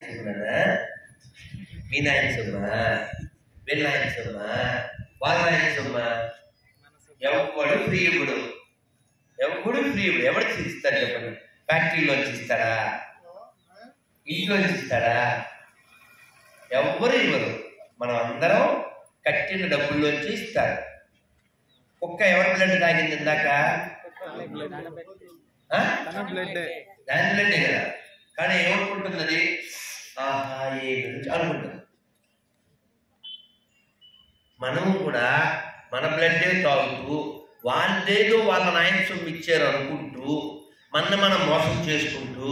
చెప్పుకున్నానా మీ నాయన సొమ్మ వీళ్ళ నాయన సొమ్మ వాళ్ళ నాయన సొమ్మ ఎవడు ప్రియుడు ఎవడు ప్రియుడు ఎవడు ఇస్తాడు చెప్పండి ఫ్యాక్టరీలోంచి ఇస్తాడా ఇంట్లోంచి ఇస్తాడా ఎవ్వరు ఇవ్వరు మనం అందరం కట్టిన డబ్బుల్లోంచి ఇస్తారు కుక్క ఎవరి బ్లడ్ తాగింది ఇందాక ఆ? తన బ్లడ్ దాని బ్లడ్డే కదా కానీ ఏమనుకుంటుంది అది ఆహా ఏ గురించి అనుకుంటుంది మనము కూడా మన బ్లడ్డే తాగుతూ వాళ్ళేదో వాళ్ళ నాయన సొమ్ము ఇచ్చారు అనుకుంటూ మన మనం మోసం చేసుకుంటూ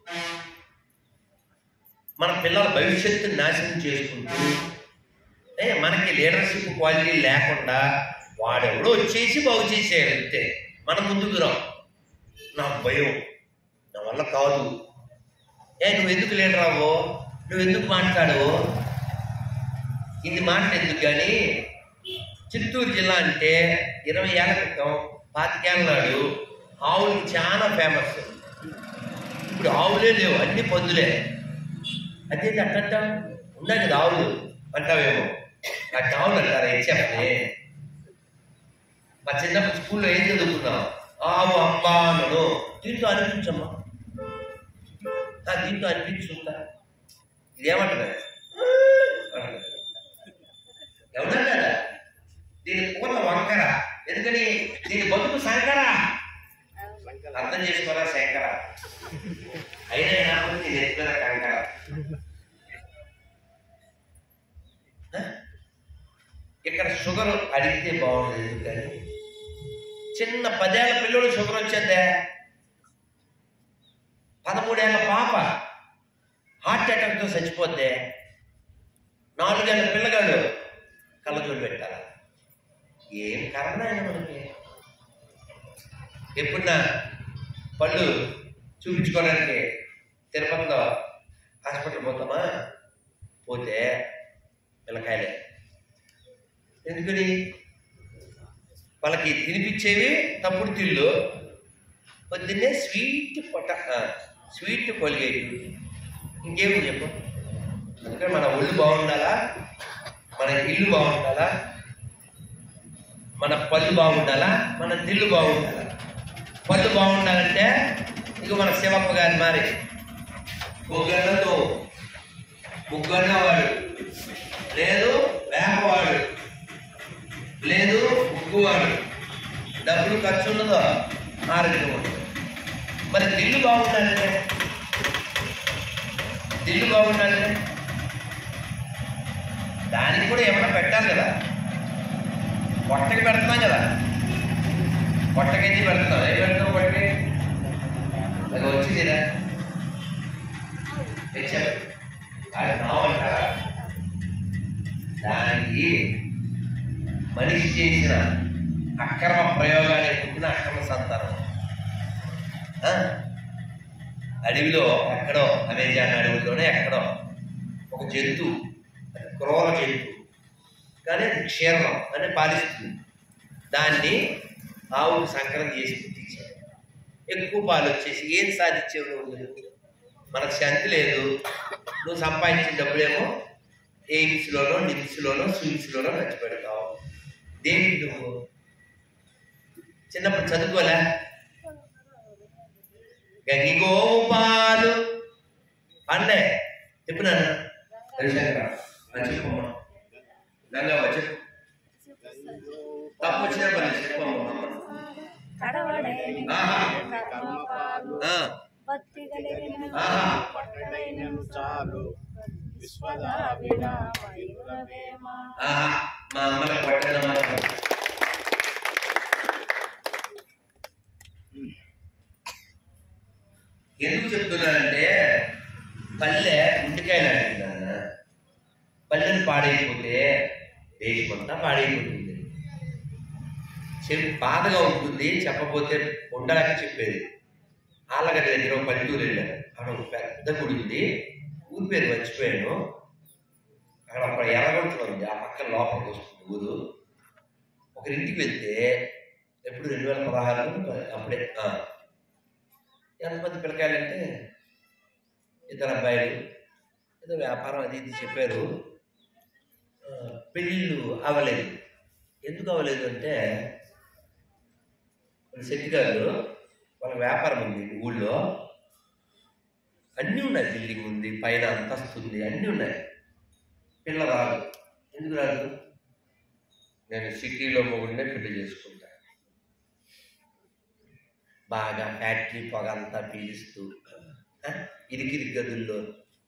మన పిల్లల భవిష్యత్తుని నాశనం చేసుకుంటూ ఏ మనకి లీడర్షిప్ క్వాలిటీ లేకుండా వాడెవడో వచ్చేసి బాగు చేసేయాలి అంతే మనం ముందుకు రాం నాకు భయం నా వల్ల కాదు ఏ నువ్వు ఎందుకు లీడర్ అవ్వో నువ్వు ఎందుకు మాట్లాడవు ఇన్ని మాటలు ఎందుకు కానీ చిత్తూరు జిల్లా అంటే ఇరవై ఏళ్ళ క్రితం పాతికేళ్ళ నాడు ఆవులకి చాలా ఫేమస్ ఇప్పుడు ఆవులే లేవు అన్ని పందులే అదేంటి అట్టంట ఉన్నాయి కదా ఆవులు అంటావేమో ఆ ఆవులు అంటారా హెచ్ఎఫ్ని మా చిన్నప్పుడు స్కూల్లో ఏం చదువుకున్నాం ఆవు అబ్బా అన్నాను దీంతో అనిపించమ్మా ఆ, దీంతో అనిపించుందా ఇదేమంటారు ఎవరన్నారా దీని పూత వంకర ఎందుకని దీని బతుకు సంకర అర్థం చేసుకోరా శంకర అయినా ఏమన్నా దీని ఎత్తున కంకర ఆ? ఇక్కడ షుగర్ అడిగితే బాగుండదు ఎందుకని చిన్న పదేళ్ల పిల్లడు షుగర్ వచ్చేద్దే పదమూడేళ్ల పాప హార్ట్ అటాక్తో చచ్చిపోద్దే నాలుగేళ్ల పిల్లగాడు కళ్ళజోడు పెట్టాలా ఏం కర్మ ఆయన మనకి ఎప్పుడన్నా పళ్ళు చూపించుకోవడానికి తిరుపతిలో హాస్పిటల్ పోతామా పోతే పిల్లకాయలే ఎందుకని వాళ్ళకి తినిపించేవి తప్పుడు తిల్లు పొద్దున్నే స్వీట్ పొట ఆ, స్వీట్ కొలిగేటి ఇంకేమి చెప్పు అందుకని మన ఒళ్ళు బాగుండాలా మన ఇల్లు బాగుండాలా మన పళ్ళు బాగుండాలా మన దిల్లు బాగుండాలా పళ్ళు బాగుండాలంటే ఇక మన శివప్ప గారి మారి ముగ్గన్నతో ముగ్గన్నవాడు లేదు వేపవాడు లేదు ముగ్గువాడు డబ్బులు ఖర్చు ఉన్నదో ఆరోగ్యం ఉండదు మరి దిల్లు బాగుండాలంటే దిల్లు బాగుండాలంటే దానికి కూడా ఏమైనా పెట్టాలి కదా పొట్టకి పెడుతున్నాం కదా పొట్టకైతే పెడుతున్నాం ఏం పెడతాం పొట్టకి అది వచ్చిందిరా తెచ్చారు అది నావంటారా దానికి మనిషి చేసిన అక్రమ ప్రయోగాన్ని పుట్టిన అక్రమ సంతానం ఆ? అడవిలో ఎక్కడో అమెజాన్ అడవిలోనే ఎక్కడో ఒక జంతువు అది క్రూర జంతువు కానీ అది క్షీరం అని పాలిస్తుంది దాన్ని ఆవుకు సంకరం చేసి పుట్టించారు ఎక్కువ పాలు వచ్చేసి ఏం సాధించావు నువ్వు మనకు శాంతి లేదు నువ్వు సంపాదించిన డబ్బులేమో ఎయిమ్స్లోనో నిమ్స్లోనో స్విమ్స్లోనో ఖర్చు పెడతావు దేనికి నువ్వు చిన్నప్పుడు చదువుకోలే గంగి గోవు పాలు అన్నే చెప్పినాను రవిశంకర చెప్పమ్మా గంగా చెప్పు తప్పు వచ్చినా పర్లేదు చెప్పమ్మా కడవడైన ఆహా. కర్మపాలు ఆ, భక్తి కలిగిన ఆహా. పట్టడైనను చాలు విశ్వదాభిరామయురవేమ ఆహా, మా అమ్మకి పట్టదమ్మా ఎందుకు చెప్తున్నానంటే పల్లె గుండెకాయలు అంటున్నాను పల్లెని పాడైపోతే దేశమంతా పాడైపోతుంది చెప్పి బాధగా ఉంటుంది చెప్పకపోతే ఉండలేక చెప్పేది ఆళ్ళగడ్డ దగ్గర ఒక పల్లెటూరు వెళ్ళాను అక్కడ ఒక పెద్ద గుడి ఉంది ఊరి పేరు మర్చిపోయాను అక్కడ ఒక ఎర్రగొంటలో ఉంది ఆ పక్కన లోపలికి వస్తుంది ఊరు ఒకరింటికి వెళ్తే ఎప్పుడు రెండు వేల పదహారులో అప్పుడే ఆ. ఎంతమంది పిల్లకాయలంటే ఇద్దరు అబ్బాయిలు ఏదో వ్యాపారం అది ఇది చెప్పారు ఆ, పెళ్ళిళ్ళు అవ్వలేదు ఎందుకు అవ్వలేదు అంటే వాళ్ళ శెట్టి గారు వాళ్ళ వ్యాపారం ఉంది ఊళ్ళో అన్నీ ఉన్నాయి బిల్డింగ్ ఉంది పైన అంతస్తు ఉంది అన్నీ ఉన్నాయి పిల్ల రాదు ఎందుకు రాదు నేను సిటీలో మొగుడినే పెళ్లి చేసుకుంటా బాగా ఫ్యాక్టరీ పొగ అంతా పీలుస్తూ ఆ, ఇరికిరి గదుల్లో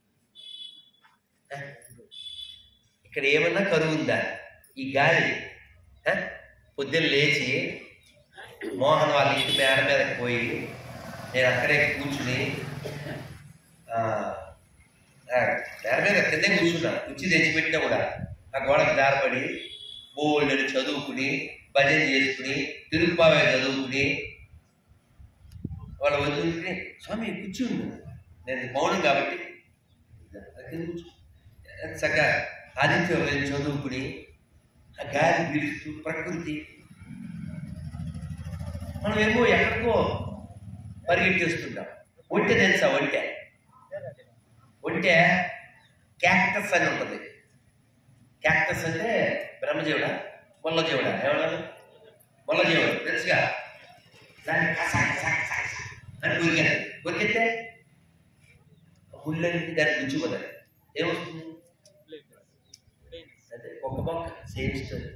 ఆ, ఇక్కడ ఏమన్నా కరువు ఉందా ఈ గాలి ఆ, పొద్దున్న లేచి మోహన్ వాళ్ళ ఇంటి మేడ మీదకి పోయి నేను అక్కడే కూర్చుని ఆ, ఆ, మేడ మీద కిందే కూర్చున్నా కుర్చీ తెచ్చిపెట్టినా కూడా ఆ గోడకు దారపడి బోల్డని చదువుకుని భజన చేసుకుని తిరుగుపావే చదువుకుని వాళ్ళ వదిలించుకుని స్వామి కూర్చుండు నేను మౌనం కాబట్టి అక్కడ కూర్చో చక్కగా ఆదిత్య ఉదయం చదువుకుని ఆ గాలి పీలుస్తూ ప్రకృతి మనమేమో ఎక్కడికో పరిగెట్టేస్తుంటాం ఒంటె తెలుసా ఒంటె ఒంటె క్యాక్టస్ అని ఉంటుంది క్యాక్టస్ అంటే బ్రహ్మజీవుడా ముల్లజీవుడా ఏమన్నా ముల్లజీవుడు తెలుసుగా దాన్ని కసా కసా కసా కసా అని కొరికాను కొరికితే ముళ్ళని దాన్ని గుచ్చుకున్నాను ఏమొస్తుంది అదే ఒక మొక్క సేమ్ స్టోరీ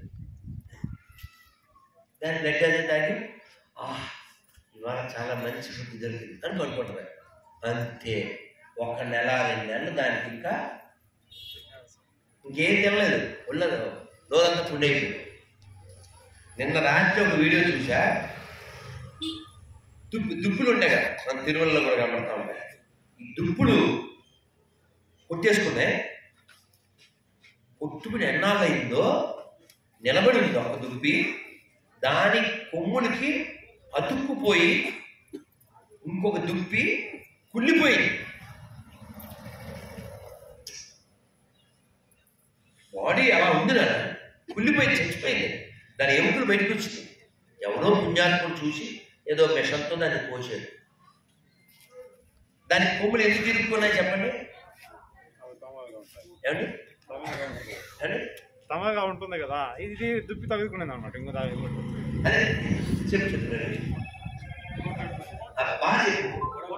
దాని బ్లడ్ అదే తాగి "ఆ, ఇవాళ చాలా మంచి ఫుడ్ దొరికింది అని పడుకుంటున్నాను అంతే ఒక నెల రెండు నెలలు దానికి ఇంకా ఇంకేం తినలేదు ఉండదు రోజంతా ఫుడ్ అయిపోయింది నిన్న రాత్రి ఒక వీడియో చూసా దుప్పు దుప్పులు ఉంటాయి కదా మన తిరుమలలో కూడా కనబడతా ఉంటాయి ఈ దుప్పులు కొట్టేసుకున్నాయి కొట్టుకుని ఎన్నాళ్ళు అయిందో నిలబడి ఉంది ఒక దుప్పి దాని కొమ్ములకి అతుక్కుపోయి ఇంకొక దుప్పి కుళ్ళిపోయింది బాడీ అలా ఉంది నాన్న కుళ్ళిపోయి చచ్చిపోయింది దాని ఎముకలు బయటకు వచ్చింది ఎవరో పుణ్యాత్ముడు చూసి ఏదో విషంతో దాన్ని పోసాడు దాని కొమ్ములు ఎందుకు తిరుగుతున్నాయి చెప్పండి అవి తమగా ఉంటాయి ఏమండి తమగా ఉంటుంది ఏమండి తమగా ఉంటుంది కదా ఇది దుప్పి తగులుకునేది అనమాట ఇంకో తగులు అదే చెప్పు చెప్పండి బాగా చెప్పు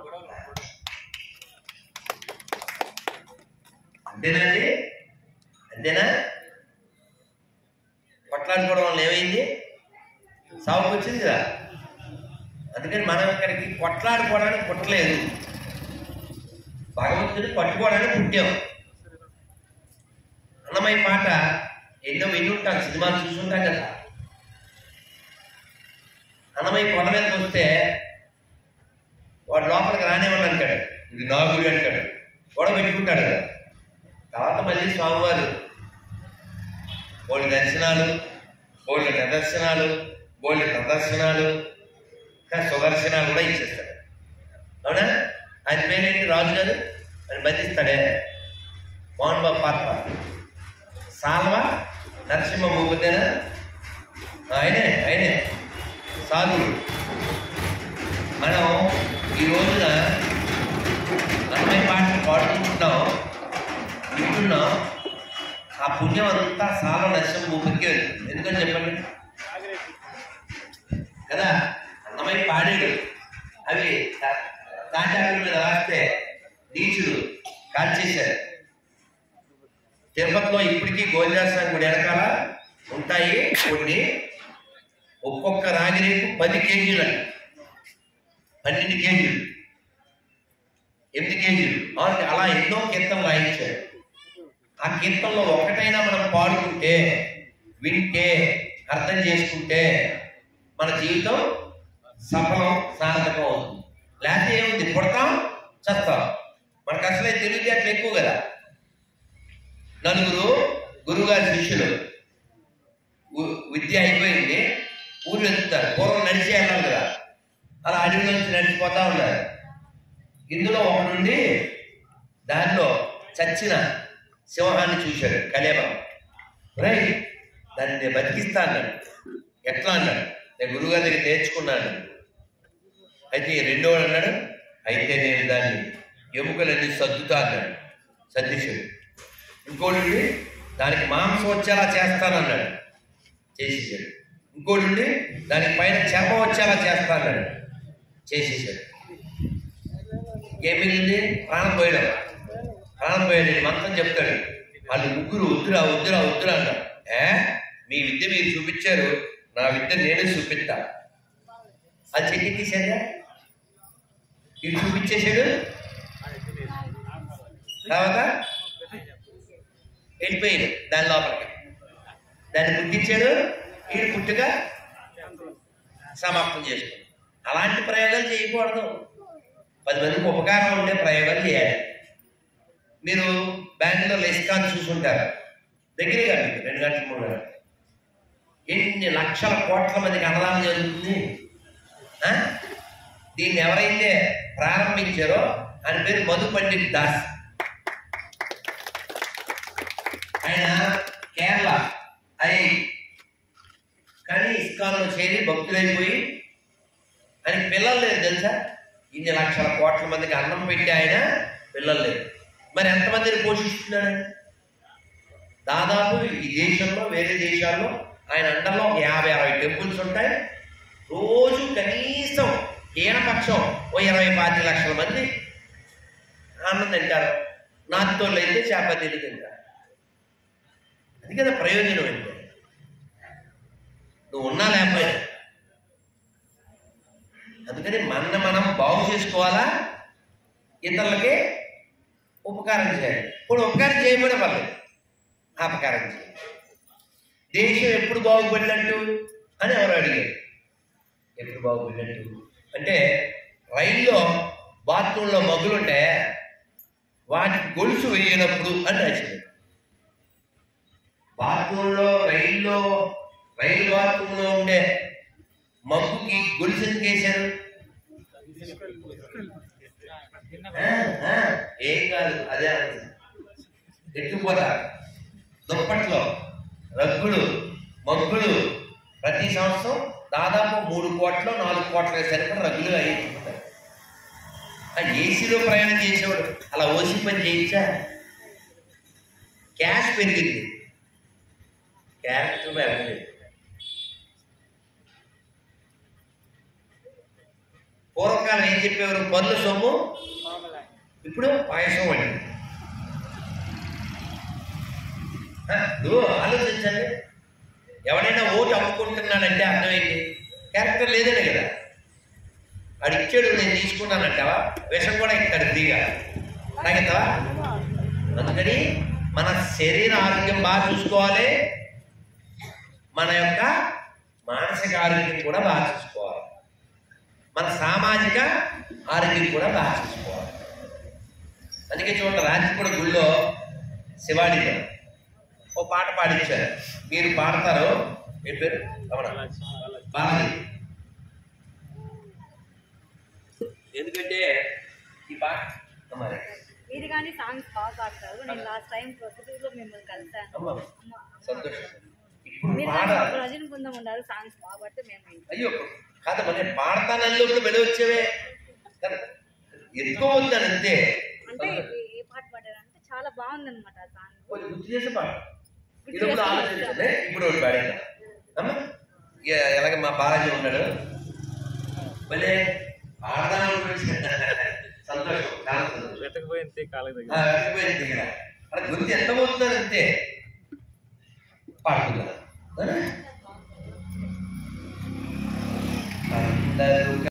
అంతేనండి అంతేనా కొట్లాడుకోవడం వల్ల ఏమైంది సాగుకు వచ్చింది కదా అందుకని మనం ఇక్కడికి కొట్లాడుకోవడానికి పుట్టలేదు భగవంతుని పట్టుకోవడానికి పుట్టాం అన్నమయ్య పాట ఎన్నో విని ఉంటాం సినిమాలు చూసుంటాం కదా అన్నమయ్య కొండ మీదకి వస్తే వాడు లోపలికి రానివ్వను అంటాడు ఇది నా గుడి అంటాడు గొడవ పెట్టుకుంటాడు కదా తర్వాత మళ్ళీ స్వామివారు బోల్డ్ దర్శనాలు బోల్డ్ నిదర్శనాలు బోల్డ్ ప్రదర్శనాలు ఇంకా సుదర్శనాలు కూడా ఇచ్చేస్తాడు అవునా ఆయన పేరేంటి రాజు గారు ఆయన బంధిస్తాడే మోహన్ బాబు పాత్ర సాల్వ నరసింహ మూపుతేనా ఆయనే ఆయనే సాధువు మనం ఈ రోజున నలభై పాటలు పాడుకుంటున్నాం వింటున్నాం ఆ పుణ్యం అంతా సాల నష్టం ముప్పటికే వెళ్తుంది ఎందుకని చెప్పండి కదా అన్నమై పాడాడు అవి తా- తాటాకుల మీద రాస్తే నీచులు కాల్చేశారు తిరుపతిలో ఇప్పటికీ గోవిందాస్వామి గుడి వెనకాల ఉంటాయి కొన్ని ఒక్కొక్క రాగిరేకు పది కేజీలు పన్నెండు కేజీలు ఎనిమిది కేజీలు ఆరు- అలా ఎన్నో కీర్తనలు రాయించారు ఆ కీర్తనలో ఒకటైనా మనం పాడుకుంటే వింటే అర్థం చేసుకుంటే మన జీవితం సఫలం సార్థకం అవుతుంది లేకపోతే ఏముంది పుడతాం చస్తాం మనకు అసలే తెలివితేటలు ఎక్కువ కదా నలుగురు గురువుగారి శిష్యులు వు- విద్య అయిపోయింది ఊరు వెళ్తున్నారు పూర్వం నడిచి వెళ్ళాలి కదా అలా అడవి నుంచి నడిచిపోతా ఉన్నారు ఇందులో ఒక నుండి దానిలో చచ్చిన సింహాన్ని చూశాడు కలేబం రై దాన్ని నేను బతికిస్తా అన్నాడు ఎట్లా అన్నాడు నేను గురువుగారి దగ్గర నేర్చుకున్నాను అయితే ఈ రెండోడు అన్నాడు అయితే నేను దాన్ని ఎముకలన్నీ సర్దుతా అన్నాడు సతీషుడు ఇంకోటి ఉండి, దానికి మాంసం వచ్చేలా చేస్తానన్నాడు చేసేసాడు ఇంకోటి ఉండి, దానికి పైన చర్మం వచ్చేలా చేస్తానన్నాడు చేసేసాడు ఏం మిగిలింది ప్రాణం పోయడం ప్రాణం పోయాడు మంత్రం చెప్తాడు వాళ్ళు ముగ్గురు వద్దురా వద్దురా వద్దురా అన్నారు ఏ మీ విద్య మీరు చూపించారు నా విద్య నేనే చూపిస్తా అది చెయ్యి తీసేదా ఇది చూపించేశాడు తర్వాత వెళ్ళిపోయింది దాని లోపలికి దాన్ని పుట్టించాడు వీడు పుట్టుగా సమాప్తం చేసుకున్నాడు అలాంటి ప్రయోగాలు చేయకూడదు పది మందికి ఉపకారం ఉండే ప్రయోగాలు చేయాలి మీరు బెంగళూరులో ఇస్కాన్ చూసుంటారు దగ్గరగా మీకు రెండు గంటలు మూడు గంటలు ఎన్ని లక్షల కోట్ల మందికి అన్నదానం జరుగుతుంది ఆ? దీన్ని ఎవరైతే ప్రారంభించారో ఆయన పేరు మధు పండిత్ దాస్ ఆయన కేరళ అయి కానీ ఇస్కాన్లో చేరి భక్తులైపోయి ఆయన పిల్లలు లేదు తెలుసా ఇన్ని లక్షల కోట్ల మందికి అన్నం పెట్టి ఆయన పిల్లలు లేదు మరి ఎంతమందిని పోషిస్తున్నాడు ఆయన? దాదాపు ఈ దేశంలో వేరే దేశాల్లో ఆయన అండర్లో ఒక యాభై అరవై టెంపుల్స్ ఉంటాయి రోజు కనీసం ఈనపక్షం ఓ ఇరవై పాతి లక్షల మంది అన్నం తింటారు నాటుతోళ్ళు అయితే చేపతీలు తింటారు అది కదా ప్రయోజనం అంటే నువ్వు ఉన్నా లేకపోయినా అందుకని మన మనం బాగు చేసుకోవాలా ఇతరులకి ఉపకారం చేయాలి ఇప్పుడు ఉపకారం చేయబడే పర్లేదు అపకారం చేయాలి దేశం ఎప్పుడు బాగుపడినట్టు అని ఎవరు అడిగారు ఎప్పుడు బాగుపడినట్టు అంటే రైల్లో బాత్రూంలో మగ్గులుంటే వాటికి గొలుసు వేయనప్పుడు అని రాసింది బాత్రూంలో రైల్లో రైలు బాత్రూంలో ఉండే మగ్గుకి గొలుసు ఎందుకు వేశారు ఆ, ఆ, ఏం కాదు అదే అర్థం. ఎత్తుకుపోతారు దుప్పట్లో రగ్గులు మగ్గులు ప్రతి సంవత్సరం దాదాపు మూడు కోట్లు నాలుగు కోట్ల సరిపడ రగ్గులు అయ్యి ఆ ఏసీలో ప్రయాణం చేసేవాడు అలా ఓసి పని చేయించా క్యాష్ పెరిగింది క్యారెక్టర్ పెరగలేదు పూర్వకాలం ఏం చెప్పేవారు పనుల సొమ్ము ఇప్పుడు పాయసం అండి ఆ, నువ్వు ఆలోచించండి ఎవడైనా ఓటు అమ్ముకుంటున్నాడంటే అర్థమైంది క్యారెక్టర్ లేదనే కదా వాడు ఇచ్చాడు నేను తీసుకున్నానంటావా విషం కూడా ఇస్తాడు ఫ్రీగా తాగిస్తావా అందుకని మన శరీర ఆరోగ్యం బాగా చూసుకోవాలి మన యొక్క మానసిక ఆరోగ్యం కూడా బాగా చూసుకోవాలి మన సామాజిక ఆరోగ్యం కూడా బాగా చూసుకోవాలి అందుకే చూడండి రాజపూడ గుళ్ళో శివాడిలో ఓ పాట పాడించారు మీరు పాడతారు మీ పేరు రమణ బాలాజీ ఎందుకంటే ఈ పాట మరి మీరు కానీ సాంగ్స్ బాగా పాడతారు నేను లాస్ట్ టైం ప్రొద్దుటూరులో మిమ్మల్ని కలిసాను అమ్మ అమ్మ, సంతోషం ఇప్పుడు మీరు పాడ కానీ రజని బృందం ఉన్నారు సాంగ్స్ బాగా పాడితే మేము వింటాం. అయ్యో కాదమ్మా నేను పాడతానల్లోప్పుడు వెలవచ్చేవే కదా ఎక్కువ ఉందని అంతే అంటే ఏ- ఏ పాట పాడారంటే చాలా బాగుందన్నమాట ఆ సాంగ్ కొంచెం గుర్తు చేసి పాడు ఇది కూడా ఆలోచించండి ఇప్పుడు ఒకటి పాడాను అమ్మా ఇక ఎలాగ మా బాలాజీ ఉన్నాడు భలే పాడదాను సంతోషం చాలా సంతోషం వెతకపోయింది కాలేజ్ ఆ, వెళ్ళిపోయింది దగ్గర అలా గుర్తు ఎంత పోతుందని అంతే పాడుతున్నా